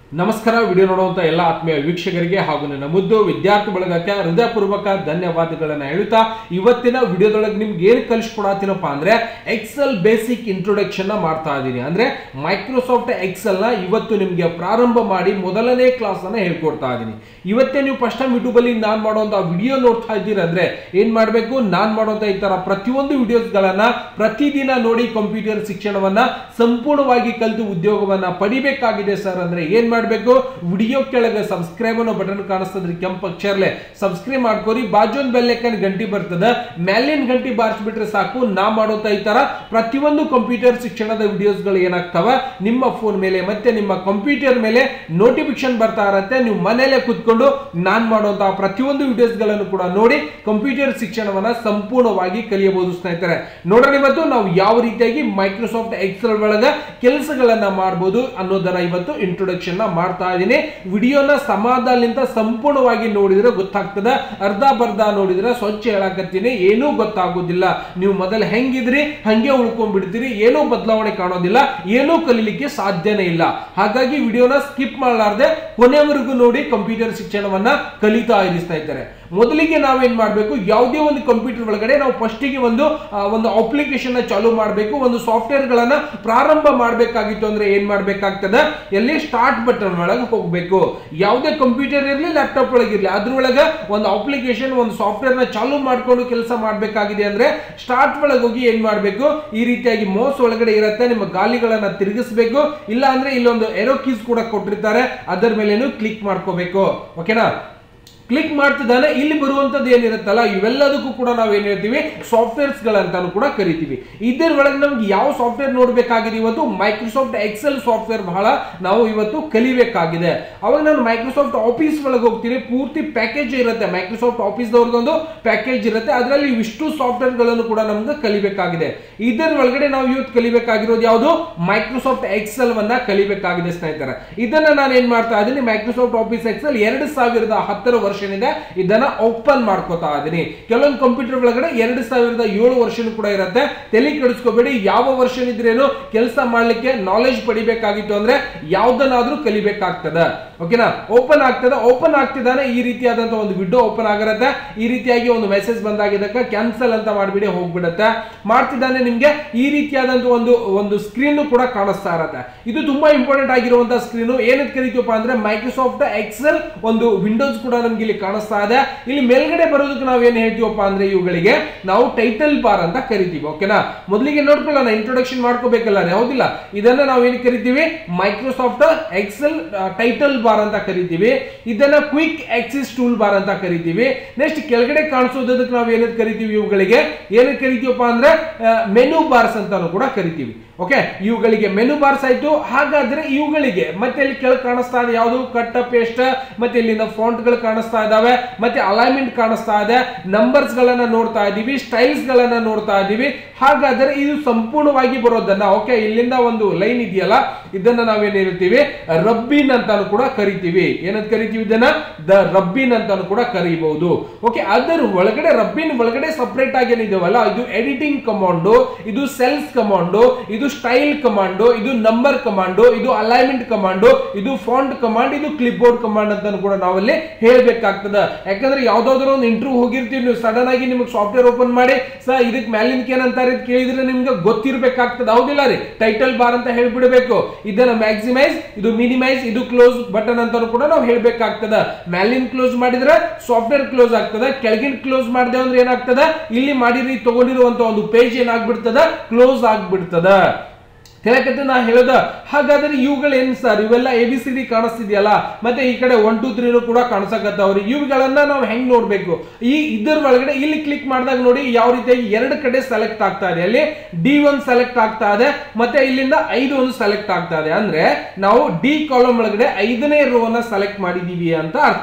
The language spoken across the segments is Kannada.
ನಮಸ್ಕಾರ ವಿಡಿಯೋ ನೋಡುವಂತ ಎಲ್ಲ ಆತ್ಮೀಯ ವೀಕ್ಷಕರಿಗೆ ಹಾಗೂ ನನ್ನ ಮುದ್ದು ವಿದ್ಯಾರ್ಥಿ ಬಳಗಕ್ಕೆ ಹೃದಯಪೂರ್ವಕ ಧನ್ಯವಾದಗಳನ್ನ ಹೇಳುತ್ತಾ ಇವತ್ತಿನ ವಿಡಿಯೋದೊಳಗೆ ನಿಮ್ಗೆ ಏನು ಕಲಿಸ್ಕೊಡತ್ತೀನಪ್ಪ ಅಂದ್ರೆ ಎಕ್ಸೆಲ್ ಬೇಸಿಕ್ ಇಂಟ್ರೊಡಕ್ಷನ್ ನ ಮಾಡ್ತಾ ಇದ್ದೀನಿ ಅಂದ್ರೆ ಮೈಕ್ರೋಸಾಫ್ಟ್ ಎಕ್ಸೆಲ್ ನ ಇವತ್ತು ನಿಮ್ಗೆ ಪ್ರಾರಂಭ ಮಾಡಿ ಮೊದಲನೇ ಕ್ಲಾಸ್ ಅನ್ನ ಹೇಳ್ಕೊಡ್ತಾ ಇದ್ದೀನಿ ಇವತ್ತೇ ನೀವು ಫಸ್ಟ್ ಟೈಮ್ ಯೂಟ್ಯೂಬ್ ಅಲ್ಲಿ ನಾನು ಮಾಡುವಂತ ವಿಡಿಯೋ ನೋಡ್ತಾ ಇದ್ದೀರ ಅಂದ್ರೆ ಏನ್ ಮಾಡ್ಬೇಕು ನಾನ್ ಮಾಡುವಂತ ಈ ತರ ಪ್ರತಿಯೊಂದು ವಿಡಿಯೋಸ್ ಗಳನ್ನ ಪ್ರತಿದಿನ ನೋಡಿ ಕಂಪ್ಯೂಟರ್ ಶಿಕ್ಷಣವನ್ನ ಸಂಪೂರ್ಣವಾಗಿ ಕಲಿತು ಉದ್ಯೋಗವನ್ನ ಪಡಿಬೇಕಾಗಿದೆ ಸರ್ ಅಂದ್ರೆ ಏನ್ ಮಾಡ್ಬೇಕು ವಿಡಿಯೋ ಕೆಳಗೆ ಸಬ್ಸ್ಕ್ರೈಬ್ ಅನ್ನೋ ಬಟನ್ ಕಾಣಿಸ್ತದ್ರಿ ಕೆಂಪು ಅಕ್ಷರಲೆ ಸಬ್ಸ್ಕ್ರೈಬ್ ಮಾಡ್ಕೋರಿ ಬಾಜುನ್ ಬೆಲ್ ಐಕನ್ ಗಂಟಿ ಬರ್ತದ ಮೇಲಿನ ಗಂಟಿ ಬಾರಿಸ್ಬಿಟ್ರೆ ಸಾಕು ನಾ ಮಾಡೋತ ಈ ತರ ಪ್ರತಿಯೊಂದು ಕಂಪ್ಯೂಟರ್ ಶಿಕ್ಷಣದ ವಿಡಿಯೋಸ್ ಗಳು ಏನಾಗ್ತಾವ ನಿಮ್ಮ ಫೋನ್ ಮೇಲೆ ಮತ್ತೆ ನಿಮ್ಮ ಕಂಪ್ಯೂಟರ್ ಮೇಲೆ ನೋಟಿಫಿಕೇಶನ್ ಬರ್ತಾ ಇರತ್ತೆ ನೀವು ಮನೆಯಲ್ಲೇ ಕುತ್ಕೊಂಡು ನಾನ್ ಮಾಡುವಂತಹ ಪ್ರತಿಯೊಂದು ವಿಡಿಯೋಸ್ ಗಳನ್ನು ಕೂಡ ನೋಡಿ ಕಂಪ್ಯೂಟರ್ ಶಿಕ್ಷಣವನ್ನ ಸಂಪೂರ್ಣವಾಗಿ ಕಲಿಯಬಹುದು ಸ್ನೇಹಿತರೆ ನೋಡೋಣ ಇವತ್ತು ನಾವು ಯಾವ ರೀತಿಯಾಗಿ ಮೈಕ್ರೋಸಾಫ್ಟ್ ಎಕ್ಸೆಲ್ ಒಳಗ ಕೆಲಸಗಳನ್ನ ಮಾಡಬಹುದು ಅನ್ನೋದನ್ನ ಇವತ್ತು ಇಂಟ್ರೊಡಕ್ಷನ್ ನ ಮಾಡ್ತಾ ಇದ್ದೀನಿ ವಿಡಿಯೋನ ಸಮಾಧಾನದಿಂದ ಸಂಪೂರ್ಣವಾಗಿ ನೋಡಿದ್ರೆ ಗೊತ್ತಾಗ್ತದ ಅರ್ಧ ಬರ್ಧ ನೋಡಿದ್ರೆ ಸ್ವಚ್ಛ ಹೇಳಕತ್ತೀನಿ ಏನೂ ಗೊತ್ತಾಗೋದಿಲ್ಲ ನೀವು ಮೊದಲು ಹೆಂಗಿದ್ರಿ ಹಂಗೆ ಉಳ್ಕೊಂಡ್ಬಿಡ್ತೀರಿ ಏನೂ ಬದಲಾವಣೆ ಕಾಣೋದಿಲ್ಲ ಏನೂ ಕಲೀಲಿಕ್ಕೆ ಸಾಧ್ಯನೇ ಇಲ್ಲ ಹಾಗಾಗಿ ವಿಡಿಯೋನ ಸ್ಕಿಪ್ ಮಾಡಲಾರ್ದೆ ಕೊನೆವರೆಗೂ ನೋಡಿ ಕಂಪ್ಯೂಟರ್ ಶಿಕ್ಷಣವನ್ನ ಕಲಿತಾ ಇರಿ ಸ್ನೇಹಿತರೆ ಮೊದಲಿಗೆ ನಾವೇನ್ ಮಾಡಬೇಕು ಯಾವುದೇ ಒಂದು ಕಂಪ್ಯೂಟರ್ ಒಳಗಡೆ ನಾವು ಫಸ್ಟಿಗೆ ಒಂದು ಆ, ಒಂದು ಅಪ್ಲಿಕೇಶನ್ ಚಾಲೂ ಮಾಡಬೇಕು ಒಂದು ಸಾಫ್ಟ್ವೇರ್ ಗಳನ್ನ ಪ್ರಾರಂಭ ಮಾಡಬೇಕಾಗಿತ್ತು ಅಂದ್ರೆ ಏನ್ ಮಾಡ್ಬೇಕಾಗ್ತದೆ ಎಲ್ಲಿ ಸ್ಟಾರ್ಟ್ ಬಟನ್ ಒಳಗೆ ಹೋಗ್ಬೇಕು ಯಾವುದೇ ಕಂಪ್ಯೂಟರ್ ಇರಲಿ ಲ್ಯಾಪ್ಟಾಪ್ ಒಳಗಿರ್ಲಿ ಅದ್ರೊಳಗೆ ಒಂದು ಅಪ್ಲಿಕೇಶನ್ ಒಂದು ಸಾಫ್ಟ್ವೇರ್ ನ ಚಾಲೂ ಮಾಡ್ಕೊಂಡು ಕೆಲಸ ಮಾಡಬೇಕಾಗಿದೆ ಅಂದ್ರೆ ಸ್ಟಾರ್ಟ್ ಒಳಗೆ ಹೋಗಿ ಏನ್ ಮಾಡಬೇಕು ಈ ರೀತಿಯಾಗಿ ಮೌಸ್ ಒಳಗಡೆ ಇರುತ್ತೆ ನಿಮ್ಮ ಗಾಲಿಗಳನ್ನ ತಿರುಗಿಸ್ಬೇಕು ಇಲ್ಲ ಅಂದ್ರೆ ಇಲ್ಲೊಂದು ಎರೋ ಕೀಸ್ ಕೂಡ ಕೊಟ್ಟಿರ್ತಾರೆ ಅದರ ಮೇಲೇನು ಕ್ಲಿಕ್ ಮಾಡ್ಕೋಬೇಕು ಓಕೆನಾ ಕ್ಲಿಕ್ ಮಾಡ್ತಿದ್ದಾನೆ ಇಲ್ಲಿ ಬರುವಂತದ್ದು ಏನಿರುತ್ತಲ್ಲ ಇವೆಲ್ಲದಕ್ಕೂ ಕೂಡ ನಾವು ಏನ್ ಹೇಳ್ತೀವಿ ಸಾಫ್ಟ್ವೇರ್ಸ್ ಗಳಂತಾನು ಕೂಡ ಕರಿತೀವಿ ಇದರ ಒಳಗೆ ನಮ್ಗೆ ಯಾವ ಸಾಫ್ಟ್ವೇರ್ ನೋಡ್ಬೇಕಾಗಿದೆ ಇವತ್ತು ಮೈಕ್ರೋಸಾಫ್ಟ್ ಎಕ್ಸೆಲ್ ಸಾಫ್ಟ್ವೇರ್ ಬಹಳ ನಾವು ಇವತ್ತು ಕಲಿಬೇಕಾಗಿದೆ ಅವಾಗ ನಾನು ಮೈಕ್ರೋಸಾಫ್ಟ್ ಆಫೀಸ್ ಒಳಗೆ ಹೋಗ್ತೀನಿ ಪೂರ್ತಿ ಪ್ಯಾಕೇಜ್ ಇರುತ್ತೆ ಮೈಕ್ರೋಸಾಫ್ಟ್ ಆಫೀಸ್ ದವ್ರದೊಂದು ಪ್ಯಾಕೇಜ್ ಇರುತ್ತೆ ಅದರಲ್ಲಿ ಇವಿಷ್ಟು ಸಾಫ್ಟ್ವೇರ್ ಗಳನ್ನು ಕೂಡ ನಮ್ಗೆ ಕಲಿಬೇಕಾಗಿದೆ ಇದರ ಒಳಗಡೆ ನಾವು ಇವತ್ತು ಕಲಿಬೇಕಾಗಿರೋದು ಯಾವುದು ಮೈಕ್ರೋಸಾಫ್ಟ್ ಎಕ್ಸೆಲ್ ವನ್ನ ಕಲಿಬೇಕಾಗಿದೆ ಸ್ನೇಹಿತರೆ ಇದನ್ನ ನಾನು ಏನ್ ಮಾಡ್ತಾ ಇದ್ದೀನಿ ಮೈಕ್ರೋಸಾಫ್ಟ್ ಆಫೀಸ್ ಎಕ್ಸೆಲ್ ಎರಡು ಸಾವಿರದ ಹತ್ತರ ವರ್ಷನ್ ಇದೆ ಇದನ್ನ ಓಪನ್ ಮಾಡ್ಕೋತಾ ಇದೀನಿ ಕೆಲವೊಂದು ಕಂಪ್ಯೂಟರ್ ಒಳಗಡೆ ಎರಡು ಸಾವಿರದ ಏಳು ವರ್ಷನ್ ಕೂಡ ಇರುತ್ತೆ ತಲೆ ಕೆಡಿಸ್ಕೋಬೇಡಿ ಯಾವ ವರ್ಷನ್ ಇದ್ರೇನು ಕೆಲಸ ಮಾಡ್ಲಿಕ್ಕೆ ನಾಲೆಜ್ ಪಡಿಬೇಕಾಗಿತ್ತು ಅಂದ್ರೆ ಯಾವ್ದನ್ನಾದ್ರೂ ಕಲಿಬೇಕಾಗ್ತದ ಓಕೆನಾ ಓಪನ್ ಆಗ್ತದ ಓಪನ್ ಆಗ್ತಿದ್ದಾನೆ ಈ ರೀತಿಯಾದಂತ ಒಂದು ವಿಂಡೋ ಓಪನ್ ಆಗಿರುತ್ತೆ ಈ ರೀತಿಯಾಗಿ ಒಂದು ಮೆಸೇಜ್ ಬಂದಾಗಿದ್ದಕ್ಕೆ ಕ್ಯಾನ್ಸಲ್ ಅಂತ ಮಾಡ್ಬಿಡಿ ಹೋಗ್ಬಿಡುತ್ತೆ ಮಾಡ್ತಿದ್ದಾನೆ ನಿಮ್ಗೆ ಈ ರೀತಿಯಾದಂತ ಒಂದು ಒಂದು ಸ್ಕ್ರೀನ್ ಕೂಡ ಕಾಣಿಸ್ತಾ ಇರತ್ತೆ ಇದು ತುಂಬಾ ಇಂಪಾರ್ಟೆಂಟ್ ಆಗಿರುವಂತಹ ಸ್ಕ್ರೀನ್ ಏನಕ್ಕೆ ಕರಿತೀವಪ್ಪ ಅಂದ್ರೆ ಮೈಕ್ರೋಸಾಫ್ಟ್ ಎಕ್ಸೆಲ್ ಒಂದು ವಿಂಡೋಸ್ ಕೂಡ ನಮ್ಗೆ ಇಲ್ಲಿ ಕಾಣಿಸ್ತಾ ಇದೆ ಇಲ್ಲಿ ಮೇಲ್ಗಡೆ ಬರೋದಕ್ಕೆ ನಾವು ಏನ್ ಹೇಳ್ತೀವಪ್ಪ ಅಂದ್ರೆ ಇವುಗಳಿಗೆ ನಾವು ಟೈಟಲ್ ಬಾರ್ ಅಂತ ಕರಿತೀವಿ ಓಕೆನಾ ಮೊದಲಿಗೆ ನೋಡ್ಕೊಳ್ಳೋಣ ಇಂಟ್ರೊಡಕ್ಷನ್ ಮಾಡ್ಕೋಬೇಕಲ್ಲ ಹೌದಿಲ್ಲ ಇದನ್ನ ನಾವು ಏನ್ ಕರಿತೀವಿ ಮೈಕ್ರೋಸಾಫ್ಟ್ ಎಕ್ಸೆಲ್ ಟೈಟಲ್ ಬಾರ್ ಅಂತ ಕರಿತೀವಿ ಇದನ್ನ ಕ್ವಿಕ್ ಆಕ್ಸಿಸ್ ಟೂಲ್ ಬಾರ್ ಅಂತ ಕರಿತೀವಿ ನೆಕ್ಸ್ಟ್ ಕೆಳಗಡೆ ಕಾಣಿಸೋದಕ್ಕೆ ನಾವು ಏನಂತ ಕರಿತೀವಿ ಇವುಗಳಿಗೆ ಏನಕ್ಕೆ ಕರಿತೀವಪ್ಪ ಅಂದ್ರೆ ಮೆನು ಬಾರ್ಸ್ ಅಂತಾನು ಕೂಡ ಕರಿತೀವಿ ಓಕೆ ಇವುಗಳಿಗೆ ಮೆನು ಬಾರ್ಸ್ ಆಯ್ತು ಹಾಗಾದ್ರೆ ಇವುಗಳಿಗೆ ಮತ್ತೆ ಇಲ್ಲಿ ಕೆಳಗೆ ಕಾಣಿಸ್ತಾ ಇದೆ ಯಾವುದು ಕಟ್ ಪೇಸ್ಟ್ ಮತ್ತೆ ಇಲ್ಲಿಂದ ಫಾಂಟ್ ಗಳು ಕಾಣಿಸ್ತಾ ಇದಾವೆ ಮತ್ತೆ ಅಲೈನ್ಮೆಂಟ್ ಕಾಣಿಸ್ತಾ ಇದೆ ನಂಬರ್ಸ್ ಗಳನ್ನ ನೋಡ್ತಾ ಇದೀವಿ ಸ್ಟೈಲ್ಸ್ ಗಳನ್ನ ನೋಡ್ತಾ ಇದೀವಿ ಹಾಗಾದ್ರೆ ಇದು ಸಂಪೂರ್ಣವಾಗಿ ಬರೋದನ್ನ ಓಕೆ ಇಲ್ಲಿಂದ ಒಂದು ಲೈನ್ ಇದೆಯಲ್ಲ ಇದನ್ನ ನಾವೇನ್ ಹೇಳ್ತೀವಿ ರಬ್ಬಿನ್ ಅಂತಾನು ಕೂಡ ಕರಿತೀವಿ ಏನಂತ ಕರಿತೀವಿ ಇದನ್ನ ದ ರಬ್ಬಿನ್ ಅಂತಾನು ಕೂಡ ಕರೀಬಹುದು ಓಕೆ ಅದರ ಒಳಗಡೆ ರಬ್ಬಿನ್ ಒಳಗಡೆ ಸಪರೇಟ್ ಆಗಿ ಏನಿದಾವಲ್ಲ ಇದು ಎಡಿಟಿಂಗ್ ಕಮಾಂಡು ಇದು ಸೆಲ್ಸ್ ಕಮಾಂಡು ಇದು ಸ್ಟೈಲ್ ಕಮಾಂಡು ಇದು ನಂಬರ್ ಕಮಾಂಡು ಇದು ಅಲೈನ್ಮೆಂಟ್ ಕಮಾಂಡು ಇದು ಫಾಂಟ್ ಕಮಾಂಡ್ ಇದು ಕ್ಲಿಪ್ ಬೋರ್ಡ್ ಕಮಾಂಡ್ ಅಂತ ಕೂಡ ನಾವಲ್ಲಿ ಹೇಳ್ಬೇಕಾಗ್ತದ ಯಾಕಂದ್ರೆ ಯಾವ್ದಾದ್ರು ಒಂದು ಇಂಟರ್ವ್ಯೂ ಹೋಗಿರ್ತೀವಿ ನೀವು ಸಡನ್ ಆಗಿ ನಿಮ್ಗೆ ಸಾಫ್ಟ್ವೇರ್ ಓಪನ್ ಮಾಡಿ ಸರ್ ಇದಕ್ಕೆ ಮ್ಯಾಲಿಂದ ಏನಂತಾರೆ ಅಂತ ಕೇಳಿದ್ರೆ ನಿಮ್ಗೆ ಗೊತ್ತಿರ್ಬೇಕಾಗ್ತದ ಹೌದಿಲ್ಲ ರೀ ಟೈಟಲ್ ಬಾರ್ ಅಂತ ಹೇಳ್ಬಿಡ್ಬೇಕು ಇದನ್ನ ಮ್ಯಾಕ್ಸಿಮೈಸ್ ಇದು ಮಿನಿಮೈಸ್ ಇದು ಕ್ಲೋಸ್ ಬಟನ್ ಅಂತ ಕೂಡ ನಾವು ಹೇಳ್ಬೇಕಾಗ್ತದ ಮ್ಯಾಲಿನ್ ಕ್ಲೋಸ್ ಮಾಡಿದ್ರೆ ಸಾಫ್ಟ್ವೇರ್ ಕ್ಲೋಸ್ ಆಗ್ತದ ಕೆಳಗಿನ ಕ್ಲೋಸ್ ಮಾಡಿದೆ ಅಂದ್ರೆ ಏನಾಗ್ತದ ಇಲ್ಲಿ ಮಾಡಿರಿ ತಗೊಂಡಿರುವಂತ ಒಂದು ಪೇಜ್ ಏನಾಗ್ಬಿಡ್ತದ ಕ್ಲೋಸ್ ಆಗ್ಬಿಡ್ತದ ಹೇಳಕತ್ತೆ ನಾ ಹೇಳೋದ ಹಾಗಾದ್ರೆ ಇವುಗಳು ಏನ್ ಸರ್ ಇವೆಲ್ಲ ಎ ಬಿ ಸಿ ಡಿ ಕಾಣಿಸ್ತಿದ್ಯಲ್ಲ ಮತ್ತೆ ಈ ಕಡೆ ಒನ್ ಟೂ ತ್ರೀನು ಕೂಡ ಕಾಣಿಸಕತ್ತವ್ರಿ ಇವುಗಳನ್ನ ನಾವು ಹೆಂಗ್ ನೋಡ್ಬೇಕು ಈ ಇದರ ಒಳಗಡೆ ಇಲ್ಲಿ ಕ್ಲಿಕ್ ಮಾಡಿದಾಗ ನೋಡಿ ಯಾವ ರೀತಿಯಾಗಿ ಎರಡು ಕಡೆ ಸೆಲೆಕ್ಟ್ ಆಗ್ತಾ ಇದೆ ಅಲ್ಲಿ ಡಿ ಒನ್ ಸೆಲೆಕ್ಟ್ ಆಗ್ತಾ ಇದೆ ಮತ್ತೆ ಇಲ್ಲಿಂದ ಐದು ಒಂದು ಸೆಲೆಕ್ಟ್ ಆಗ್ತಾ ಇದೆ ಅಂದ್ರೆ ನಾವು ಡಿ ಕಾಲಮ್ ಒಳಗಡೆ ಐದನೇ ರೋನ ಸೆಲೆಕ್ಟ್ ಮಾಡಿದೀವಿ ಅಂತ ಅರ್ಥ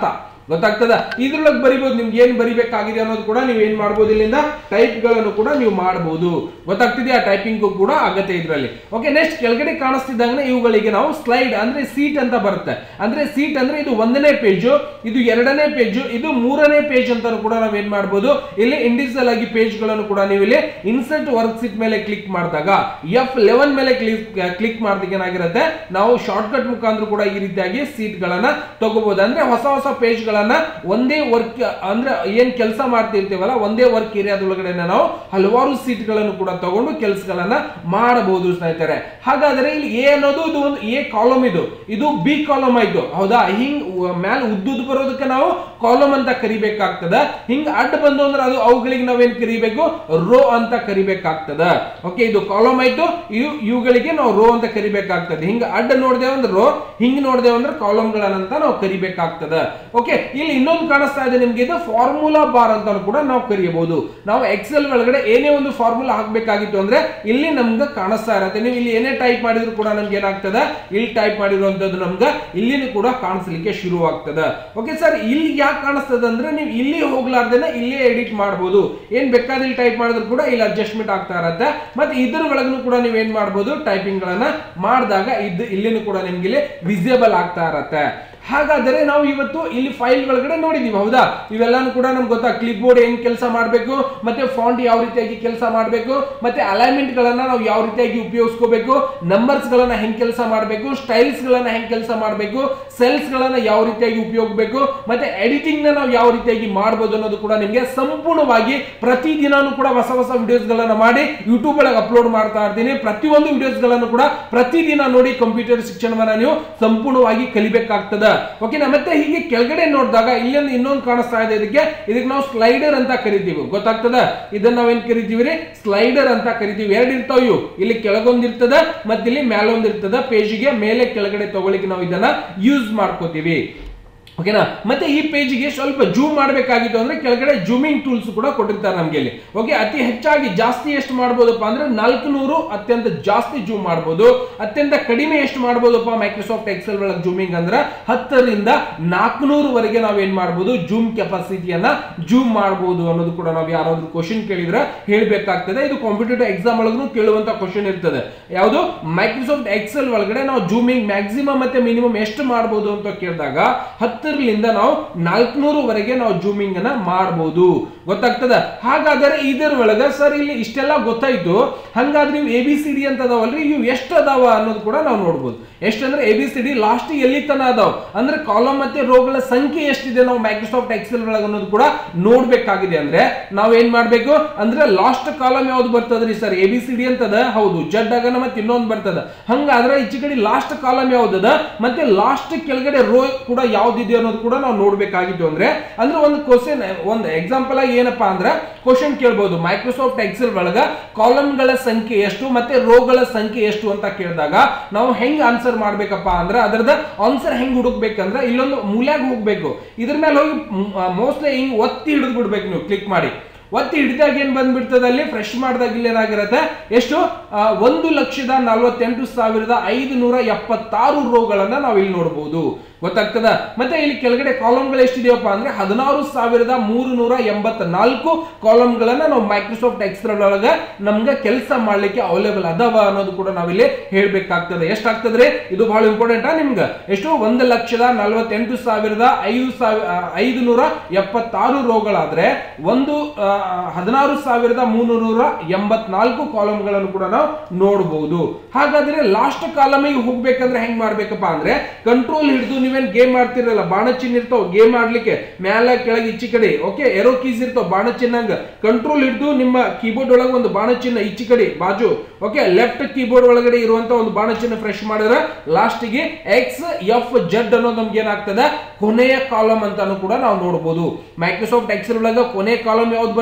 ಗೊತ್ತಾಗ್ತದ ಇದ್ರೊಳಗೆ ಬರಿಬಹುದು ನಿಮ್ಗೆ ಏನ್ ಬರಿಬೇಕಾಗಿದೆ ಅನ್ನೋದು ಕೂಡ ನೀವು ಏನ್ ಮಾಡ್ಬೋದು ಇಲ್ಲಿಂದ ಟೈಪ್ ಗಳನ್ನು ಕೂಡ ನೀವು ಮಾಡಬಹುದು ಗೊತ್ತಾಗ್ತಿದೆಯಾ ಟೈಪಿಂಗ್ ಕೂಡ ಆಗತ್ತೆ ಇದ್ರಲ್ಲಿ ಓಕೆ ನೆಕ್ಸ್ಟ್ ಕೆಳಗಡೆ ಕಾಣಿಸ್ತಿದ್ದಂಗೆ ಇವುಗಳಿಗೆ ನಾವು ಸ್ಲೈಡ್ ಅಂದ್ರೆ ಸೀಟ್ ಅಂತ ಬರುತ್ತೆ ಅಂದ್ರೆ ಸೀಟ್ ಅಂದ್ರೆ ಇದು ಒಂದನೇ ಪೇಜು ಇದು ಎರಡನೇ ಪೇಜು ಇದು ಮೂರನೇ ಪೇಜ್ ಅಂತ ಕೂಡ ನಾವ್ ಏನ್ ಮಾಡ್ಬೋದು ಇಲ್ಲಿ ಇಂಡಿವಿಜುವಲ್ ಆಗಿ ಪೇಜ್ ಗಳನ್ನು ಕೂಡ ನೀವು ಇಲ್ಲಿ ಇನ್ಸರ್ಟ್ ವರ್ಕ್ ಸೀಟ್ ಮೇಲೆ ಕ್ಲಿಕ್ ಮಾಡಿದಾಗ ಎಫ್ ಲೆವೆನ್ ಮೇಲೆ ಕ್ಲಿಕ್ ಕ್ಲಿಕ್ ಮಾಡಿದಾಗ ಏನಾಗಿರುತ್ತೆ ನಾವು ಶಾರ್ಟ್ ಕಟ್ ಮುಖಾಂತರ ಕೂಡ ಈ ರೀತಿಯಾಗಿ ಸೀಟ್ ಗಳನ್ನ ತಗೋಬಹುದು ಅಂದ್ರೆ ಹೊಸ ಹೊಸ ಪೇಜ್ ಗಳನ್ನ ಒಂದೇ ವರ್ಕ್ ಅಂದ್ರೆ ಏನ್ ಕೆಲಸ ಮಾಡ್ತಿರ್ತೀವಲ್ಲ ಒಂದೇ ವರ್ಕ್ ಏರಿಯಾದೊಳಗಡೆ ನಾವು ಹಲವಾರು ಸೀಟ್ ಗಳನ್ನು ಕೂಡ ತಗೊಂಡು ಕೆಲಸಗಳನ್ನ ಮಾಡಬಹುದು ಸ್ನೇಹಿತರೆ ಹಾಗಾದ್ರೆ ಇಲ್ಲಿ ಎ ಅನ್ನೋದು ಇದು ಒಂದು ಎ ಕಾಲಮ್ ಇದು ಇದು ಬಿ ಕಾಲಮ್ ಆಯ್ತು ಹೌದಾ ಹಿಂಗ್ ಮ್ಯಾಲ ಉದ್ದುದ್ ಬರೋದಕ್ಕೆ ನಾವು ಕಾಲಮ್ ಅಂತ ಕರಿಬೇಕಾಗ್ತದ ಹಿಂಗ್ ಅಡ್ಡ ಬಂದು ಅಂದ್ರೆ ಅದು ಅವುಗಳಿಗೆ ನಾವೇನ್ ಕರಿಬೇಕು ರೋ ಅಂತ ಕರಿಬೇಕಾಗ್ತದ ಓಕೆ ಇದು ಕಾಲಮ್ ಆಯ್ತು ಇವು ಇವುಗಳಿಗೆ ನಾವು ರೋ ಅಂತ ಕರಿಬೇಕಾಗ್ತದೆ ಹಿಂಗ ಅಡ್ಡ ನೋಡ್ದೇವ್ ಅಂದ್ರೆ ರೋ ಹಿಂಗ್ ನೋಡ್ದೇವ್ ಅಂದ್ರೆ ಕಾಲಮ್ ಗಳನ್ನಂತ ನಾವು ಕರಿಬೇಕಾಗ್ತದ ಓಕೆ ಇಲ್ಲಿ ಇನ್ನೊಂದು ಕಾಣಿಸ್ತಾ ಇದೆ ನಿಮ್ಗೆ ಇದು ಫಾರ್ಮುಲಾ ಬಾರ್ ಅಂತ ಕೂಡ ನಾವು ಕರಿಯಬಹುದು ನಾವು ಎಕ್ಸೆಲ್ ಒಳಗಡೆ ಏನೇ ಒಂದು ಫಾರ್ಮುಲಾ ಹಾಕ್ಬೇಕಾಗಿತ್ತು ಅಂದ್ರೆ ಇಲ್ಲಿ ನಮ್ಗೆ ಕಾಣಿಸ್ತಾ ಇರತ್ತೆ ನೀವು ಇಲ್ಲಿ ಏನೇ ಟೈಪ್ ಮಾಡಿದ್ರು ಕೂಡ ನಮ್ಗೆ ಏನಾಗ್ತದ ಇಲ್ಲಿ ಟೈಪ್ ಮಾಡಿರುವಂತದ್ದು ನಮ್ಗೆ ಇಲ್ಲಿನೂ ಕೂಡ ಕಾಣಿಸ್ಲಿಕ್ಕೆ ಶುರು ಆಗ್ತದ ಓಕೆ ಸರ್ ಇಲ್ಲಿ ಯಾಕೆ ಕಾಣಿಸ್ತದ ಅಂದ್ರೆ ನೀವು ಇಲ್ಲಿ ಹೋಗ್ಲಾರ್ದೇನೆ ಇಲ್ಲೇ ಎಡಿಟ್ ಮಾಡಬಹುದು ಏನ್ ಬೇಕಾದ್ರೆ ಇಲ್ಲಿ ಟೈಪ್ ಮಾಡಿದ್ರು ಕೂಡ ಇಲ್ಲಿ ಅಡ್ಜಸ್ಟ್ಮೆಂಟ್ ಆಗ್ತಾ ಇರತ್ತೆ ಮತ್ತೆ ಇದ್ರ ಒಳಗೂ ಕೂಡ ನೀವು ಏನ್ ಮಾಡಬಹುದು ಟೈಪಿಂಗ್ ಗಳನ್ನ ಮಾಡಿದಾಗ ಇದು ಇಲ್ಲಿನೂ ಕೂಡ ನಿಮ್ಗೆ ಇಲ್ಲಿ ವಿಸಿಬಲ್ ಆಗ್ತಾ ಇರತ್ತೆ ಹಾಗಾದರೆ ನಾವು ಇವತ್ತು ಇಲ್ಲಿ ಫೈಲ್ ಒಳಗಡೆ ನೋಡಿದೀವಿ ಹೌದಾ ಇವೆಲ್ಲಾನು ಕೂಡ ನಮ್ಗೆ ಗೊತ್ತಾ ಕ್ಲಿಪ್ ಬೋರ್ಡ್ ಹೆಂಗ್ ಕೆಲಸ ಮಾಡಬೇಕು ಮತ್ತೆ ಫಾಂಟ್ ಯಾವ ರೀತಿಯಾಗಿ ಕೆಲಸ ಮಾಡಬೇಕು ಮತ್ತೆ ಅಲೈನ್ಮೆಂಟ್ ಗಳನ್ನ ನಾವು ಯಾವ ರೀತಿಯಾಗಿ ಉಪಯೋಗಿಸ್ಕೋಬೇಕು ನಂಬರ್ಸ್ ಗಳನ್ನ ಹೆಂಗ್ ಕೆಲಸ ಮಾಡಬೇಕು ಸ್ಟೈಲ್ಸ್ ಗಳನ್ನ ಹೆಂಗ್ ಕೆಲಸ ಮಾಡಬೇಕು ಸೆಲ್ಸ್ ಗಳನ್ನ ಯಾವ ರೀತಿಯಾಗಿ ಉಪಯೋಗಬೇಕು ಮತ್ತೆ ಎಡಿಟಿಂಗ್ ನ ನಾವು ಯಾವ ರೀತಿಯಾಗಿ ಮಾಡಬಹುದು ಅನ್ನೋದು ಕೂಡ ನಿಮಗೆ ಸಂಪೂರ್ಣವಾಗಿ ಪ್ರತಿದಿನಾನು ಕೂಡ ಹೊಸ ಹೊಸ ವಿಡಿಯೋಸ್ ಗಳನ್ನ ಮಾಡಿ ಯೂಟ್ಯೂಬ್ ಒಳಗೆ ಅಪ್ಲೋಡ್ ಮಾಡ್ತಾ ಇರ್ತೀನಿ ಪ್ರತಿಯೊಂದು ವಿಡಿಯೋಸ್ ಗಳನ್ನು ಕೂಡ ಪ್ರತಿದಿನ ನೋಡಿ ಕಂಪ್ಯೂಟರ್ ಶಿಕ್ಷಣವನ್ನ ನೀವು ಸಂಪೂರ್ಣವಾಗಿ ಕಲಿಬೇಕಾಗ್ತದ ಓಕೆನಾ ಮತ್ತೆ ಹೀಗೆ ಕೆಳಗಡೆ ನೋಡಿದಾಗ ಇಲ್ಲೊಂದು ಇನ್ನೊಂದು ಕಾಣಿಸ್ತಾ ಇದೆ ಇದಕ್ಕೆ ಇದಕ್ಕೆ ನಾವು ಸ್ಲೈಡರ್ ಅಂತ ಕರಿತೀವಿ ಗೊತ್ತಾಗ್ತದ ಇದನ್ನ ನಾವೇನ್ ಕರಿತೀವಿ ರೀ ಸ್ಲೈಡರ್ ಅಂತ ಕರಿತೀವಿ ಎರಡು ಇರ್ತಾವ ಇವು ಇಲ್ಲಿ ಕೆಳಗೊಂದ್ ಇರ್ತದ ಮತ್ತೆ ಇಲ್ಲಿ ಮೇಲೊಂದ್ ಇರ್ತದ ಪೇಜಿಗೆ ಮೇಲೆ ಕೆಳಗಡೆ ತಗೊಳ್ಳಿಕ್ಕೆ ನಾವು ಇದನ್ನ ಯೂಸ್ ಮಾಡ್ಕೋತೀವಿ ಓಕೆನಾ ಮತ್ತೆ ಈ ಪೇಜಿಗೆ ಸ್ವಲ್ಪ ಜೂಮ್ ಮಾಡಬೇಕಾಗಿತ್ತು ಅಂದ್ರೆ ಕೆಳಗಡೆ ಜೂಮಿಂಗ್ ಟೂಲ್ಸ್ ಕೂಡ ಕೊಟ್ಟಿರ್ತಾರೆ ನಮ್ಗೆ ಇಲ್ಲಿ ಓಕೆ ಅತಿ ಹೆಚ್ಚಾಗಿ ಜಾಸ್ತಿ ಎಷ್ಟು ಮಾಡ್ಬೋದಪ್ಪ ಅಂದ್ರೆ ನಾಲ್ಕು ನೂರು ಅತ್ಯಂತ ಜಾಸ್ತಿ ಜೂಮ್ ಮಾಡ್ಬೋದು ಅತ್ಯಂತ ಕಡಿಮೆ ಎಷ್ಟು ಮಾಡ್ಬೋದಪ್ಪ ಮೈಕ್ರೋಸಾಫ್ಟ್ ಎಕ್ಸೆಲ್ ಒಳಗೆ ಜೂಮಿಂಗ್ ಅಂದ್ರೆ ಹತ್ತರಿಂದ ನಾಲ್ಕುನೂರು ವರೆಗೆ ನಾವ್ ಏನ್ ಮಾಡ್ಬೋದು ಜೂಮ್ ಕೆಪಾಸಿಟಿಯನ್ನ ಜೂಮ್ ಮಾಡಬಹುದು ಅನ್ನೋದು ಕೂಡ ನಾವು ಯಾರಾದ್ರೂ ಕ್ವಶನ್ ಕೇಳಿದ್ರೆ ಹೇಳ್ಬೇಕಾಗ್ತದೆ ಇದು ಕಾಂಪಿಟೇಟಿವ್ ಎಕ್ಸಾಮ್ ಒಳಗೂ ಕೇಳುವಂತ ಕ್ವಶನ್ ಇರ್ತದೆ ಯಾವುದು ಮೈಕ್ರೋಸಾಫ್ಟ್ ಎಕ್ಸೆಲ್ ಒಳಗಡೆ ನಾವು ಜೂಮಿಂಗ್ ಮ್ಯಾಕ್ಸಿಮಮ್ ಮತ್ತೆ ಮಿನಿಮಮ್ ಎಷ್ಟು ಮಾಡಬಹುದು ಅಂತ ಕೇಳಿದಾಗ ಹತ್ತರಿಂದ ನಾವು ನಾಲ್ಕುನೂರು ವರೆಗೆ ನಾವು ಜೂಮಿಂಗ್ ಅನ್ನ ಮಾಡಬಹುದು ಗೊತ್ತಾಗ್ತದ ಹಾಗಾದರೆ ಇದರ ಒಳಗ ಸರ್ ಇಲ್ಲಿ ಇಷ್ಟೆಲ್ಲ ಗೊತ್ತಾಯ್ತು ಹಂಗಾದ್ರೆ ನೀವು ಎ ಬಿ ಸಿ ಡಿ ಅಂತ ಅದಾವಲ್ರಿ ಇವು ಎಷ್ಟು ಅದಾವ ಅನ್ನೋದು ಕೂಡ ನಾವು ನೋಡ್ಬೋದು ಎಷ್ಟಂದ್ರೆ A B C D last ಎಲ್ಲಿ ತನ ಅದಾವ ಅಂದ್ರೆ ಕಾಲಮ್ ಮತ್ತೆ ರೋಗಳ ಸಂಖ್ಯೆ ಎಷ್ಟಿದೆ ನಾವು ಮೈಕ್ರೋಸಾಫ್ಟ್ ಎಕ್ಸೆಲ್ ಒಳಗೆ ಅನ್ನೋದು ಕೂಡ ನೋಡ್ಬೇಕಾಗಿದೆ ಅಂದ್ರೆ ನಾವ್ ಏನ್ ಮಾಡ್ಬೇಕು ಅಂದ್ರೆ ಲಾಸ್ಟ್ ಕಾಲಮ್ ಯಾವ್ದು ಬರ್ತದ್ರಿ sir A B C D ಅಂತದ ಹೌದು ಜಡ್ ಆಗನ ಮತ್ತೆ ಇನ್ನೊಂದು ಬರ್ತದ ಹಂಗಾದ್ರೆ ಈಚೆ ಕಡೆ ಲಾಸ್ಟ್ ಕಾಲಮ್ ಯಾವ್ದದ ಮತ್ತೆ ಲಾಸ್ಟ್ ಕೆಳಗಡೆ ರೋ ಕೂಡ ಯಾವ್ದಿದೆ ಅನ್ನೋದು ಕೂಡ ನಾವು ನೋಡ್ಬೇಕಾಗಿತ್ತು ಅಂದ್ರೆ ಅಂದ್ರೆ ಒಂದು ಕ್ವಶನ್ ಒಂದು ಎಕ್ಸಾಂಪಲ್ ಆಗಿ ಏನಪ್ಪಾ ಅಂದ್ರೆ ಕ್ವಶನ್ ಕೇಳ್ಬೋದು ಮೈಕ್ರೋಸಾಫ್ಟ್ ಎಕ್ಸೆಲ್ ಒಳಗ ಕಾಲಮ್ಗಳ ಸಂಖ್ಯೆ ಎಷ್ಟು ಮತ್ತೆ ರೋಗಳ ಸಂಖ್ಯೆ ಎಷ್ಟು ಅಂತ ಕೇಳಿದಾಗ ನಾವು ಹೆಂಗ್ ಆನ್ಸರ್ ಮಾಡ್ಬೇಕಪ್ಪ ಅಂದ್ರೆ ಅದರದ ಆನ್ಸರ್ ಹೆಂಗ್ ಹುಡುಕ್ಬೇಕಂದ್ರೆ ಇಲ್ಲೊಂದು ಮೂಲ್ಯಾಗ ಹೋಗ್ಬೇಕು ಇದ್ರ ಮೇಲೆ ಹೋಗಿ ಮೋಸ್ಟ್ಲಿ ಹಿಂಗ್ ಒತ್ತಿ ಹಿಡಿದು ಬಿಡ್ಬೇಕು ನೀವು ಕ್ಲಿಕ್ ಮಾಡಿ ಒತ್ತಿ ಹಿಡಿದಾಗ ಏನ್ ಬಂದ್ಬಿಡ್ತದೆ ಅಲ್ಲಿ ಫ್ರೆಶ್ ಮಾಡಿದಾಗ ಇಲ್ಲಿ ಏನಾಗಿರುತ್ತೆ ಎಷ್ಟು ಆ, ಒಂದು ಲಕ್ಷದ ನಲವತ್ತೆಂಟು ಸಾವಿರದ ಐದು ನೂರ ಎಪ್ಪತ್ತಾರು ರೋಗಳನ್ನ ನಾವು ಇಲ್ಲಿ ನೋಡಬಹುದು ಗೊತ್ತಾಗ್ತದ ಮತ್ತೆ ಇಲ್ಲಿ ಕೆಳಗಡೆ ಕಾಲಮ್ಗಳು ಎಷ್ಟಿದೆಯಪ್ಪ ಅಂದ್ರೆ ಹದಿನಾರು ಸಾವಿರದ ಮೂರು ನೂರ ಎಂಬತ್ನಾಲ್ಕು ಕಾಲಮ್ಗಳನ್ನ ನಾವು ಮೈಕ್ರೋಸಾಫ್ಟ್ ಎಕ್ಸೆಲ್ ಒಳಗ ನಮ್ಗೆ ಕೆಲಸ ಮಾಡ್ಲಿಕ್ಕೆ ಅವೈಲೇಬಲ್ ಅದಾವ ಅನ್ನೋದು ಕೂಡ ನಾವಿಲ್ಲಿ ಹೇಳ್ಬೇಕಾಗ್ತದೆ ಎಷ್ಟಾಗ್ತದ್ರಿ ಇದು ಬಹಳ ಇಂಪಾರ್ಟೆಂಟ್ ನಿಮ್ಗೆ ಎಷ್ಟು ಒಂದು ಲಕ್ಷದ ನಲವತ್ತೆಂಟು ಸಾವಿರದ ಐದು ಸಾವಿರ ಐದು ನೂರ ಎಪ್ಪತ್ತಾರು ರೋಗಳಾದ್ರೆ ಒಂದು ಆ, ಹದಿನಾರು ಸಾವಿರದ ಮೂನ್ನೂರ ಎಂಬತ್ನಾಲ್ಕು ಕಾಲಮ್ಗಳನ್ನು ಕೂಡ ನಾವು ನೋಡಬಹುದು ಹಾಗಾದ್ರೆ ಲಾಸ್ಟ್ ಕಾಲಮಿಗೆ ಹೋಗ್ಬೇಕಂದ್ರೆ ಹೆಂಗ್ ಮಾಡ್ಬೇಕಪ್ಪ ಅಂದ್ರೆ ಕಂಟ್ರೋಲ್ ಹಿಡಿದು ನೀವೇನ್ ಗೇಮ್ ಮಾಡ್ತಿರಲ್ಲ ಬಾಣ ಚಿಹ್ನೆ ಇರ್ತಾವ ಗೇಮ್ ಮಾಡ್ಲಿಕ್ಕೆ ಮ್ಯಾಲ ಕೆಳಗೆ ಈಚೆ ಕಡೆ ಓಕೆ ಎರೋ ಕೀಸ್ ಇರ್ತಾವ ಬಾಣ ಚಿನ್ನಂಗ ಕಂಟ್ರೋಲ್ ಹಿಡಿದು ನಿಮ್ಮ ಕೀಬೋರ್ಡ್ ಒಳಗೆ ಒಂದು ಬಾಣ ಚಿಹ್ನ ಈಚೆ ಕಡೆ ಬಾಜು ಓಕೆ ಲೆಫ್ಟ್ ಕೀಬೋರ್ಡ್ ಒಳಗಡೆ ಇರುವಂತ ಒಂದು ಬಾಣ ಚಿಹ್ನೆ ಫ್ರೆಶ್ ಮಾಡಿದ್ರೆ ಲಾಸ್ಟಿಗೆ ಎಕ್ಸ್ ಎಫ್ ಜೆಡ್ ಅನ್ನೋದು ನಮ್ಗೆ ಏನಾಗ್ತದೆ ಕೊನೆಯ ಕಾಲಮ್ ಅಂತಾನು ಕೂಡ ನಾವು ನೋಡಬಹುದು ಮೈಕ್ರೋಸಾಫ್ಟ್ ಎಕ್ಸೆಲ್ ಒಳಗ ಕೊನೆ ಕಾಲಮ್ ಯಾವ್ದು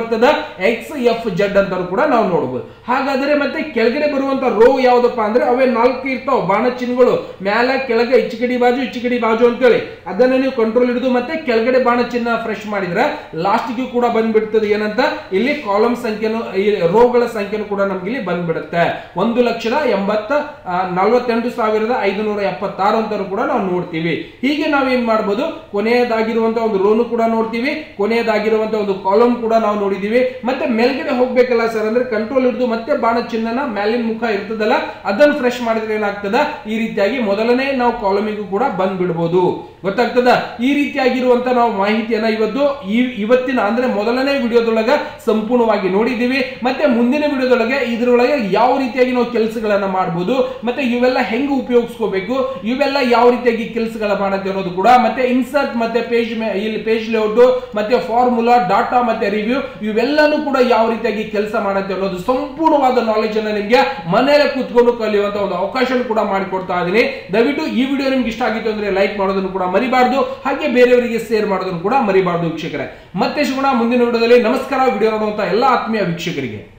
ಬರ್ತದ ಎಕ್ಸ್ ಎಫ್ ಜೆಡ್ ಅಂತ ಕೂಡ ನಾವು ನೋಡಬಹುದು ಹಾಗಾದ್ರೆ ಮತ್ತೆ ಕೆಳಗಡೆ ಬರುವಂತ ರೋ ಯಾವ್ದಪ್ಪ ಅಂದ್ರೆ ಅವೇ ನಾಲ್ಕು ಇರ್ತಾವ ಬಾಣ ಚಿಹ್ನೆಗಳು ಮ್ಯಾಲ ಕೆಳಗೆ ಈಚೆ ಕಡೆ ಬಾಜು ಈಚೆ ಕಡೆ ಬಾಜು ಅಂತೇಳಿ ಅದನ್ನ ನೀವು ಕಂಟ್ರೋಲ್ ಹಿಡಿದು ಮತ್ತೆ ಕೆಳಗಡೆ ಬಾಣ ಚಿಹ್ನ ಫ್ರೆಶ್ ಮಾಡಿದ್ರೆ ಲಾಸ್ಟ್ಗೂ ಕೂಡ ಬಂದ್ಬಿಡ್ತದೆ ಏನಂತ ಇಲ್ಲಿ ಕಾಲಮ್ ಸಂಖ್ಯೆನು ಈ ರೋಗಳ ಸಂಖ್ಯೆನು ಕೂಡ ನಮ್ಗೆ ಇಲ್ಲಿ ಬಂದ್ಬಿಡುತ್ತೆ ಒಂದು ಲಕ್ಷದ ಎಂಬತ್ತ ಆ, ನಲವತ್ತೆಂಟು ಸಾವಿರದ ಐದುನೂರ ಎಪ್ಪತ್ತಾರು ಅಂತ ಕೂಡ ನಾವು ನೋಡ್ತೀವಿ ಹೀಗೆ ನಾವು ಏನ್ ಮಾಡ್ಬೋದು ಕೊನೆಯದಾಗಿರುವಂತ ಒಂದು ರೋನು ಕೂಡ ನೋಡ್ತೀವಿ ಕೊನೆಯದಾಗಿರುವಂತ ಒಂದು ಕಾಲಮ್ ಕೂಡ ನಾವು ನೋಡಿದೀವಿ ಮತ್ತೆ ಮೇಲ್ಗಡೆ ಹೋಗ್ಬೇಕಲ್ಲ ಸರ್ ಅಂದ್ರೆ ಕಂಟ್ರೋಲ್ ಹಿಡಿದು ಮತ್ತೆ ಬಾಣ ಚಿಹ್ನನ ಮ್ಯಾಲಿನ ಮುಖ ಇರ್ತದಲ್ಲ ಅದನ್ನು ಫ್ರೆಶ್ ಮಾಡಿದ್ರೆ ಏನಾಗ್ತದ ಈ ರೀತಿಯಾಗಿ ಮೊದಲನೇ ನಾವು ಕಾಲಮಿಗೂ ಕೂಡ ಬಂದ್ಬಿಡ್ಬೋದು ಗೊತ್ತಾಗ್ತದ ಈ ರೀತಿಯಾಗಿರುವಂತ ನಾವು ಮಾಹಿತಿಯನ್ನ ಇವತ್ತು ಈ ಇವತ್ತಿನ ಅಂದ್ರೆ ಮೊದಲನೇ ವಿಡಿಯೋದೊಳಗ ಸಂಪೂರ್ಣವಾಗಿ ನೋಡಿದ್ದೀವಿ ಮತ್ತೆ ಮುಂದಿನ ವಿಡಿಯೋದೊಳಗೆ ಇದರೊಳಗೆ ಯಾವ ರೀತಿಯಾಗಿ ನಾವು ಕೆಲಸಗಳನ್ನ ಮಾಡಬಹುದು ಮತ್ತೆ ಇವೆಲ್ಲ ಹೆಂಗ್ ಉಪಯೋಗಿಸ್ಕೋಬೇಕು ಇವೆಲ್ಲ ಯಾವ ರೀತಿಯಾಗಿ ಕೆಲಸಗಳ ಮಾಡತ್ತೆ ಅನ್ನೋದು ಕೂಡ ಮತ್ತೆ ಇನ್ಸರ್ಟ್ ಮತ್ತೆ ಪೇಜ್ ಇಲ್ಲಿ ಪೇಜ್ ಲೇಔಟ್ ಮತ್ತೆ ಫಾರ್ಮುಲಾ ಡಾಟಾ ಮತ್ತೆ ರಿವ್ಯೂ ಇವೆಲ್ಲನೂ ಕೂಡ ಯಾವ ರೀತಿಯಾಗಿ ಕೆಲಸ ಮಾಡತ್ತೆ ಅನ್ನೋದು ಸಂಪೂರ್ಣವಾದ ನಾಲೆಜ್ ಅನ್ನ ನಿಮ್ಗೆ ಮನೆಯಲ್ಲೇ ಕೂತ್ಕೊಂಡು ಕಲಿಯುವಂತ ಒಂದು ಅವಕಾಶ ಕೂಡ ಮಾಡಿಕೊಡ್ತಾ ಇದೀನಿ ದಯವಿಟ್ಟು ಈ ವಿಡಿಯೋ ನಿಮ್ಗೆ ಇಷ್ಟ ಆಗಿತ್ತು ಅಂದ್ರೆ ಲೈಕ್ ಮಾಡೋದನ್ನು ಕೂಡ ಮರಿಬಾರ್ದು ಹಾಗೆ ಬೇರೆಯವರಿಗೆ ಶೇರ್ ಮಾಡೋದನ್ನು ಕೂಡ ಮರಿಬಾರ್ದು ವೀಕ್ಷಕರೇ ಮತ್ತೆ ಸಿಗೋಣ ಮುಂದಿನ ವಿಡಿಯೋದಲ್ಲಿ ನಮಸ್ಕಾರ ವಿಡಿಯೋ ನೋಡುವಂತ ಎಲ್ಲ ಆತ್ಮೀಯ ವೀಕ್ಷಕರಿಗೆ